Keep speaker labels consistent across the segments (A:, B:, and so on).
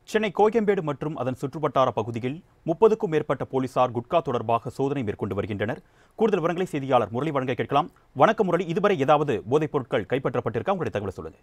A: சென்னை கோயம்பேடு மற்றும் அதன் சுற்றுவட்டார பகுதியில் முப்பதுக்கும் மேற்பட்ட போலீசார் குட்கா தொடர்பாக சோதனை மேற்கொண்டு வருகின்றனர் கூடுதல் விவரங்களை செய்தியாளர் முரளி வழங்க கேட்கலாம் வணக்கம் முரளி இதுவரை ஏதாவது போதைப் பொருட்கள் கைப்பற்றப்பட்டிருக்கா உங்களுடைய தகவலை சொல்லுங்க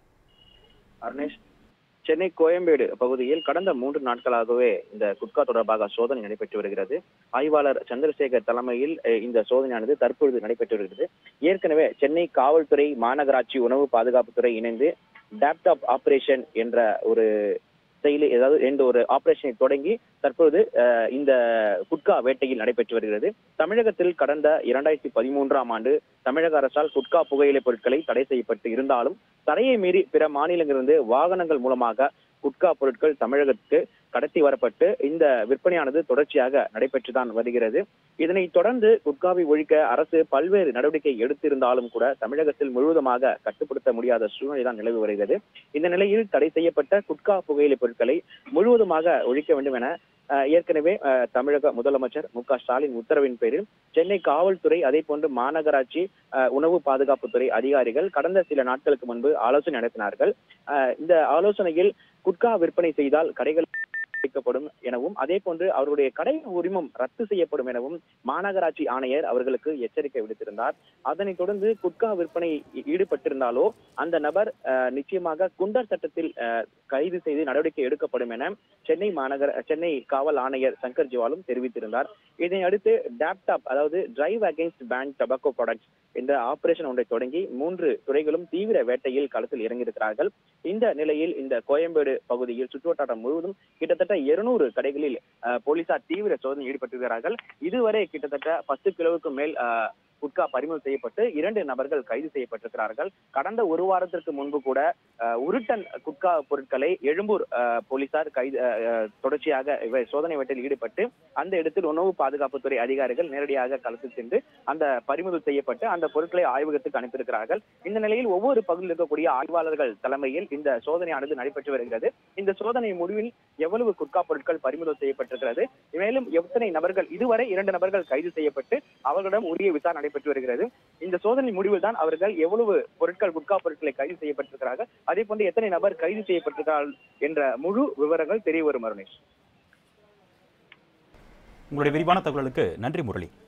B: அர்ணேஷ் சென்னை கோயம்பேடு பகுதியில் கடந்த மூன்று நாட்களாகவே இந்த குட்கா தொடர்பாக சோதனை நடைபெற்று வருகிறது ஆய்வாளர் சந்திரசேகர் தலைமையில் அஹ், இந்த சோதனையானது தற்பொழுது நடைபெற்று வருகிறது ஏற்கனவே சென்னை காவல்துறை மாநகராட்சி உணவு பாதுகாப்புத்துறை இணைந்து டேப்டாப் ஆபரேஷன் என்ற ஒரு செயலி ஏதாவது என்ற ஒரு ஆபரேஷனை தொடங்கி தற்பொழுது அஹ், இந்த குட்கா வேட்டையில் நடைபெற்று வருகிறது தமிழகத்தில் கடந்த இரண்டாயிரத்தி பதிமூன்றாம் ஆண்டு தமிழக அரசால் குட்கா புகையிலை பொருட்களை தடை செய்யப்பட்டு இருந்தாலும் தடையை மீறி பிற மாநிலங்களிலிருந்து வாகனங்கள் மூலமாக குட்கா பொருட்கள் தமிழகத்துக்கு கடத்தி வரப்பட்டு இந்த விற்பனையானது தொடர்ச்சியாக நடைபெற்றுதான் வருகிறது இதனைத் தொடர்ந்து குட்காவை ஒழிக்க அரசு பல்வேறு நடவடிக்கை எடுத்திருந்தாலும் கூட தமிழகத்தில் முழுவதுமாக கட்டுப்படுத்த முடியாத சூழ்நிலை தான் நிலவி வருகிறது இந்த நிலையில் தடை செய்யப்பட்ட குட்கா புகையிலை பொருட்களை முழுவதுமாக ஒழிக்க வேண்டும் என அஹ், ஏற்கனவே அஹ், தமிழக முதலமைச்சர் மு க ஸ்டாலின் உத்தரவின் பேரில் சென்னை காவல்துறை அதே போன்று மாநகராட்சி அஹ், உணவு பாதுகாப்புத்துறை அதிகாரிகள் கடந்த சில நாட்களுக்கு முன்பு ஆலோசனை நடத்தினார்கள் அஹ், இந்த ஆலோசனையில் குட்கா விற்பனை செய்தால் கடைகள் அளிக்கப்படும் எனவும் அதே போன்று அவருடைய கடை உரிமம் ரத்து செய்யப்படும் எனவும் மாநகராட்சி ஆணையர் அவர்களுக்கு எச்சரிக்கை விடுத்திருந்தார் அதனைத் தொடர்ந்து குட்கா விற்பனை ஈ- ஈடுபட்டிருந்தாலோ அந்த நபர் அஹ், நிச்சயமாக குண்டர் சட்டத்தில் அஹ், கைது செய்து நடவடிக்கை எடுக்கப்படும் என சென்னை மாநகர சென்னை காவல் ஆணையர் சங்கர் ஜிவாலும் தெரிவித்திருந்தார் இதனை அடுத்து டேப்டாப் அதாவது drive against ban tobacco products என்ற ஆபரேஷன் ஒன்றை தொடங்கி மூன்று துறைகளும் தீவிர வேட்டையில் களத்தில் இறங்கியிருக்கிறார்கள் இந்த நிலையில் இந்த கோயம்பேடு பகுதியில் சுற்றுவட்டாரம் முழுவதும் கிட்டத்தட்ட இருநூறு கடைகளில் அஹ், போலீசார் தீவிர சோதனை ஈடுபட்டிருக்கிறார்கள் இதுவரை கிட்டத்தட்ட பத்து கிலோவுக்கு மேல் அஹ், குட்கா பறிமுதல் செய்யப்பட்டு இரண்டு நபர்கள் கைது செய்யப்பட்டிருக்கிறார்கள் கடந்த ஒரு வாரத்திற்கு முன்பு கூட அஹ், ஒரு டன் குட்கா பொருட்களை எழும்பூர் அஹ், போலீசார் கைது அஹ், அஹ், தொடர்ச்சியாக இவை சோதனை வேட்டையில் ஈடுபட்டு அந்த இடத்தில் உணவு பாதுகாப்புத்துறை அதிகாரிகள் நேரடியாக களத்தில் சென்று அந்த பறிமுதல் செய்யப்பட்டு அந்த பொருட்களை ஆய்வகத்துக்கு அனுப்பியிருக்கிறார்கள் இந்த நிலையில் ஒவ்வொரு பகுதியில் இருக்கக்கூடிய ஆய்வாளர்கள் தலைமையில் இந்த சோதனையானது நடைபெற்று வருகிறது இந்த சோதனை முடிவில் எவ்வளவு குட்கா பொருட்கள் பறிமுதல் செய்யப்பட்டிருக்கிறது மேலும் எத்தனை நபர்கள் இதுவரை இரண்டு நபர்கள் கைது செய்யப்பட்டு அவர்களிடம் உரிய விசாரணை நடைபெற்று வருகிறது இந்த சோதனை முடிவில் தான் அவர்கள் எவ்வளவு பொருட்கள் குட்கா பொருட்களை கைது செய்யப்பட்டிருக்கிறார்கள் அதே போன்று எத்தனை நபர் கைது செய்யப்பட்டிருக்கிறார்கள் என்ற முழு விவரங்கள் தெரிய வரும் அருணேஷ்
A: உங்களுடைய விரிவான தகவலுக்கு நன்றி முரளி